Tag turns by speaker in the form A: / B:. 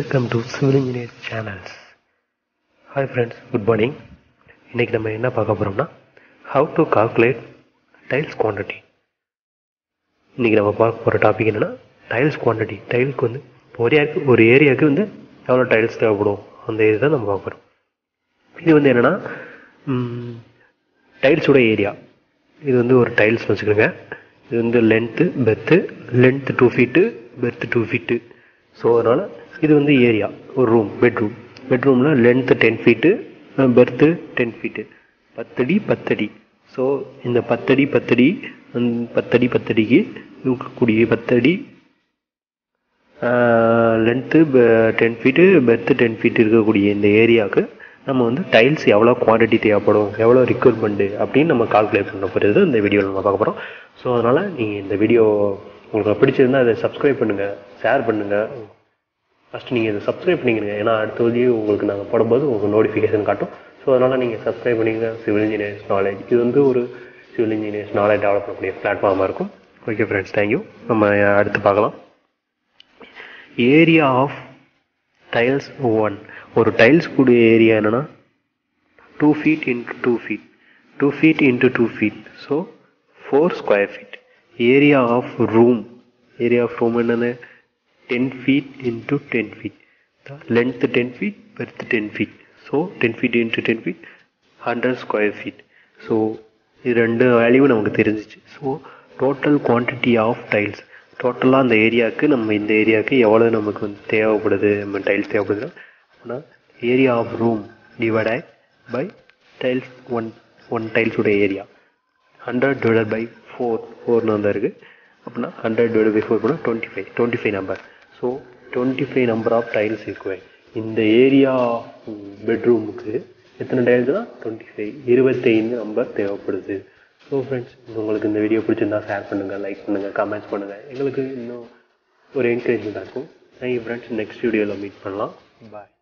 A: welcome to civil engineer channels hi friends good morning இன்றைக்கி நம்ம என்ன பார்க்க போகிறோம்னா how to calculate tiles quantity இன்றைக்கி நம்ம பார்க்க போகிற டாபிக் என்னென்னா டைல்ஸ் குவான்டிட்டி டைலுக்கு வந்து ஒரு ஏரியாவுக்கு ஒரு ஏரியாவுக்கு வந்து எவ்வளோ டைல்ஸ் தேவைப்படும் அந்த இது தான் நம்ம பார்க்க போகிறோம் இது வந்து என்னென்னா டைல்ஸோட ஏரியா இது வந்து ஒரு டைல்ஸ் வச்சுக்கோங்க இது வந்து length breadth length two feet breadth two feet so அதனால் இது வந்து ஏரியா ஒரு ரூம் பெட்ரூம் பெட்ரூமில் length ten feet breadth ten feet பத்தடி பத்தடி ஸோ இந்த பத்தடி பத்தடி அந்த பத்தடி பத்தடிக்கு இருக்கக்கூடிய பத்தடி length ten feet breadth ten feet இருக்கக்கூடிய இந்த ஏரியாவுக்கு நம்ம வந்து டைல்ஸ் எவ்வளோ குவான்டிட்டி தேவைப்படும் எவ்வளோ ரிக்வயர்மெண்ட்டு அப்படின்னு நம்ம கால்குலேட் பண்ண போகிறது இந்த வீடியோவில் நம்ம பார்க்க போகிறோம் ஸோ அதனால் நீங்கள் இந்த வீடியோ உங்களுக்கு பிடிச்சிருந்தா அதை சப்ஸ்கிரைப் பண்ணுங்கள் ஷேர் பண்ணுங்கள் ஃபஸ்ட்டு நீங்கள் இதை சப்ஸ்கிரைப் பண்ணிக்கிறீங்க ஏன்னா அடுத்த வீடியோ உங்களுக்கு நாங்கள் போடும்போது உங்களுக்கு நோட்டிஃபிகேஷன் காட்டும் ஸோ அதனால் நீங்கள் சப்ஸ்கிரைப் பண்ணிங்க சிவில் இன்ஜினியர்ஸ் நாலேஜ் இது வந்து ஒரு சிவில் இன்ஜினியர்ஸ் நாலேஜ் டெவலப் பண்ணக்கூடிய பிளாட்ஃபார்மாக இருக்கும் ஓகே ஃப்ரெண்ட்ஸ் தேங்க்யூ நம்ம அடுத்து பார்க்கலாம் ஏரியா ஆஃப் டைல்ஸ் ஒன் ஒரு டைல்ஸ் கூடிய ஏரியா என்னென்னா two feet into two feet two feet into two feet so four square feet area of room area of room என்னென்னு ten feet into ten feet length ten feet breadth ten feet so ten feet into ten feet hundred square feet so இது ரெண்டு value நமக்கு தெரிஞ்சிச்சு so total quantity of tiles டோட்டலாக அந்த ஏரியாவுக்கு நம்ம இந்த ஏரியாவுக்கு எவ்வளோ நமக்கு வந்து தேவைப்படுது நம்ம டைல்ஸ் தேவைப்படுதுன்னா அப்படின்னா area of room divide by tiles one one டைல்ஸோட area hundred divide by four ஃபோர்னு வந்து இருக்குது அப்படின்னா ஹண்ட்ரட் டிவைட் பை ஃபோர் பண்ணால் twenty five twenty five number so twenty five number of tiles இருக்குவே இந்த ஏரியா பெட்ரூமுக்கு எத்தனை டைல்ஸ் தான் டுவெண்ட்டி ஃபைவ் இருபத்தைந்து நம்பர் தேவைப்படுது ஸோ ஃப்ரெண்ட்ஸ் உங்களுக்கு இந்த வீடியோ பிடிச்சிருந்தா ஷேர் பண்ணுங்கள் லைக் பண்ணுங்கள் கமெண்ட்ஸ் பண்ணுங்கள் எங்களுக்கு இன்னும் ஒரு என்கரேஜ்மெண்ட்டாக இருக்கும் தேங்க்யூ ஃப்ரெண்ட்ஸ் நெக்ஸ்ட் வீடியோவில் மீட் பண்ணலாம் பாய்